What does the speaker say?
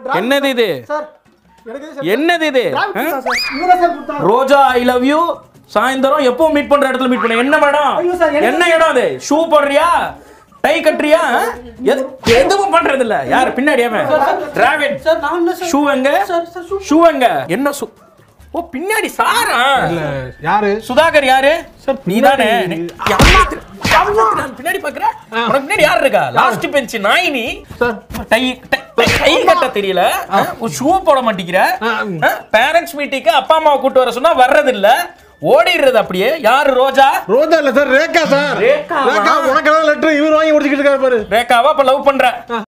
என்னது இது சார் எனக்கு சார் என்னது இது prank ஆ? தான் சார் இவரா சார் கொடுத்தாங்க ரோஜா ஐ லவ் யூ சாயந்தரம் எப்போ மீட் பண்ற இடத்துல மீட் பண்ண என்ன மேடம் ஐயோ சார், எனக்கு- என்ன இடம் அது ஷூ போடுறியா டை கட்டுறியா எது- எதுவும் பண்றது இல்ல யார் பின்னாடி அவன் டிராவிட் சார் நான் என்ன சார் ஷூ எங்க சார் சார் ஷூ ஷூ எங்க என்ன ஷூ ஓ பின்னாடி சாரா யாரு சுதாகர் யாரு நீ தானே பின்னாடி பாக்குற உனக்கு பின்னாடி யார் இருக்கா லாஸ்ட் பெஞ்ச் நாய் நீ டை டை- டை கட்ட தெரியல ஷூ போட மாட்டேங்கிற பேரண்ட்ஸ் மீட்டிங்க்கு அப்பா அம்மாவை கூட்டு வர சொன்னா வர்றது இல்ல ஓடிடுறது அப்படியே யாரு ரோஜா ரோஜா இல்ல சார் ரேகா சார் ரேகாவா? ரேகா உனக்கு லெட்டர் இவர் வாங்கி முடிச்சுக்கிட்டு இருக்காரு பாரு ரேகாவா அப்ப லவ் பண்ற